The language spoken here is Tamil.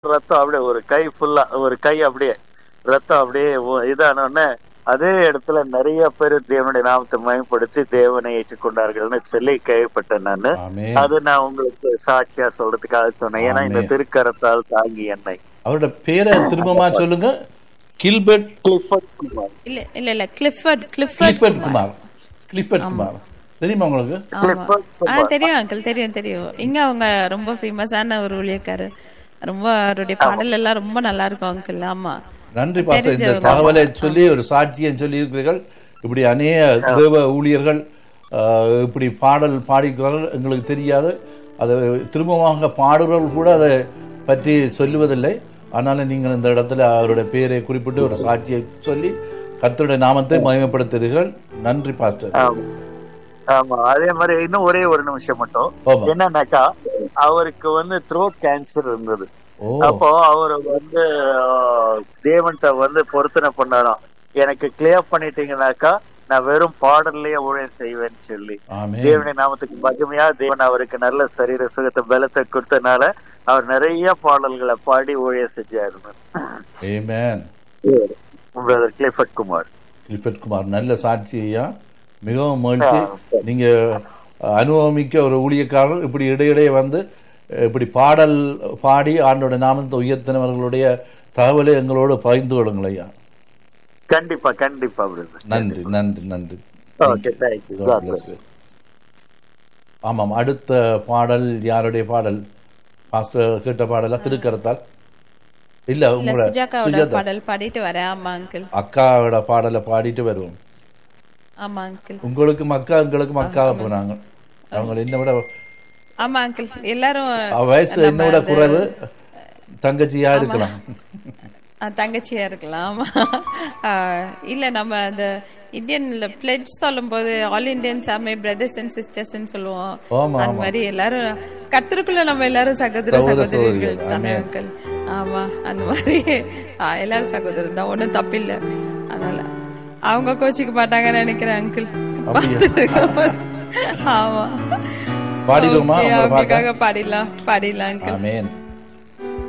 ரத்தம் அப்படியே ஒரு கை ஃபுல்லா ஒரு கை அப்படியே ரத்தம் அப்படியே ஒ- இதானோடனே அதே இடத்துல நிறைய பேர் தேவனுடைய நாமத்தை மயப்படுத்தி தேவனை ஏற்றுக்கொண்டார்கள்னு சொல்லி கேள்விப்பட்டேன் நானு ஆமென் அது நான் உங்களுக்கு சாட்சியா சொல்றதுக்காக சொன்னேன் ஏன்னா இந்த ஆமென். திருக்கரத்தால் தாங்கி என்னை அவரோட பேரை திரும்பமா சொல்லுங்க கில்பர்ட் கிளிஃபர்ட் குமார் இல்ல இல்ல இல்ல Clifford Clifford Clifford Kumar Clifford Kumar தெரியுமா உங்களுக்கு ஆமா கிளிஃபர்ட் ஆ குமார் தெரியும் அங்கிள் தெரியும் தெரியும் இங்க அவங்க ரொம்ப ஃபேமஸான ஒரு ஊழியக்காரர் ரொம்ப அவருடைய பாடல் எல்லாம் ரொம்ப நல்லா இருக்கும் அங்கிள் ஆமா நன்றி பாச இந்த தெரிஞ்சவங்க. தகவலை சொல்லி ஒரு சாட்சியம் சொல்லி இருக்கிறீர்கள் இப்படி அநேக தேவ ஊழியர்கள் ஆஹ், இப்படி பாடல் பாடிக்கிறார்கள் எங்களுக்கு தெரியாது அதை திரும்பமாக பாடுறவர்கள் கூட அதை பற்றி சொல்லுவதில்லை ஆனாலும் நீங்கள் இந்த இடத்துல அவருடைய பெயரை குறிப்பிட்டு ஒரு சாட்சியை சொல்லி கர்த்தருடைய நாமத்தை மகிமைப்படுத்துகிறீர்கள் நன்றி பாஸ்டர் ஆமா. ஆமா அதே மாதிரி இன்னும் ஒரே ஒரு நிமிஷம் மட்டும் ஆமா. என்னன்னாக்கா அவருக்கு வந்து த்ரோட் கேன்சர் இருந்தது ஓ அப்போ அவர் வந்து ஆஹ், தேவன்கிட்ட வந்து பொருத்தனை பண்ணாராம் எனக்கு கிளியர் பண்ணிட்டீங்கன்னாக்கா நான் வெறும் பாடல்லையே ஊழியம் செய்வேன்னு சொல்லி ஆமே தேவனுடைய நாமத்துக்கு மகிமையா தேவன் அவருக்கு நல்ல சரீர சுகத்தை பலத்தை கொடுத்தனால அவர் நிறைய பாடல்களை பாடி ஊழியம் செஞ்சாரு ஏமேன் brother Clifford Kumar Gilbert Kumar நல்ல சாட்சியா மிகவும் மகிழ்ச்சி நீங்க அனுபவமிக்க ஒரு ஊழியக்காரர் இப்படி இடையிடையே வந்து அஹ், இப்படி பாடல் பாடி ஆண்டோட நாமத்தை உயர்த்தினவர்களுடைய தகவலை எங்களோடு பகிர்ந்து கொள்ளுங்கள் ஐயா கண்டிப்பா கண்டிப்பா பிரதர் நன்றி நன்றி நன்றி okay thank you God bless you. ஆமாம் அடுத்த பாடல் யாருடைய பாடல் பாஸ்டர் கேட்ட பாடலா திருக்கரத்தால் இல்ல இல்ல உங்களோட சுஜாகாவோட சுஜாதா பாடல் பாடிட்டு வரேன் ஆமா அங்கிள் அக்காவோட பாடலை பாடிட்டு வருவோம் ஆமா அங்கிள் உங்களுக்கும் அக்கா எங்களுக்கும் அக்கா போனாங்க அவங்க என்ன விட ஆமா அங்கிள் எல்லாரும் அவ வயசு நம்ம என்னோட அந்த- குறைவு தங்கச்சியா இருக்கலாம் ஆ, தங்கச்சியா இருக்கலாம் ஆமா ஆ, இல்ல நம்ம அந்த இந்தியன்ல பிளெஜ் சொல்லும்போது all Indians are my brothers and sisters சொல்லுவோம் ஆமா அந்த மாதிரி எல்லாரும் கர்த்தருக்குள்ள நம்ம எல்லாரும் சகோதர சகோதர சகோதரிகள் சகோதரிகள். தானே அங்கிள் ஆமா அந்த மாதிரி ஆ, எல்லாரும் சகோதரர் தான் ஒன்றும் தப்பில்லை அதனால அவங்க கோச்சிக்க மாட்டாங்கன்னு நினைக்கிறேன் அங்கிள் ஆமா பாடிடுவோமா Okay, உங்களை பார்க்க அவங்களுக்காக பாடிடலாம் பாடிடலாம் அங்கிள் ஆமேன்